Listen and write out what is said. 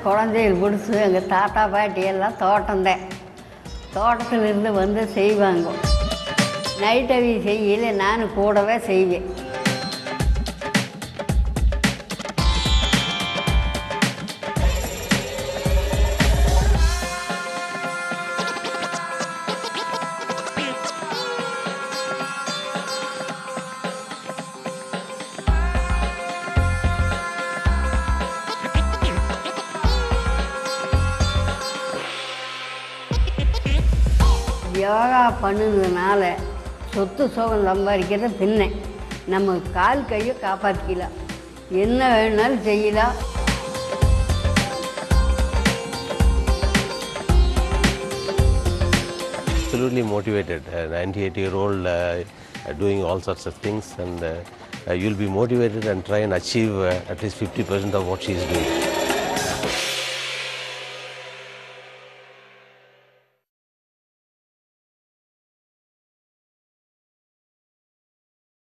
குழந்தைகள் பிடிச்சி எங்கள் தாத்தா பாட்டி எல்லாம் தோட்டம்தான் தோட்டத்தில் இருந்து வந்து செய்வாங்க நைட் அவி செய்யல நான் கூடவே செய்வேன் யோகா பண்ணுனதுனால சொத்து சுகம் சம்பாதிக்கிறது பின்ன நம்ம கால் கையை காப்பாற்றிக்கலாம் என்ன வேணுனாலும் செய்யலாம் absolutely motivated. A 98 year old uh, doing all sorts of things, and uh, uh, you'll be motivated and try and achieve uh, at least 50% of what she is doing.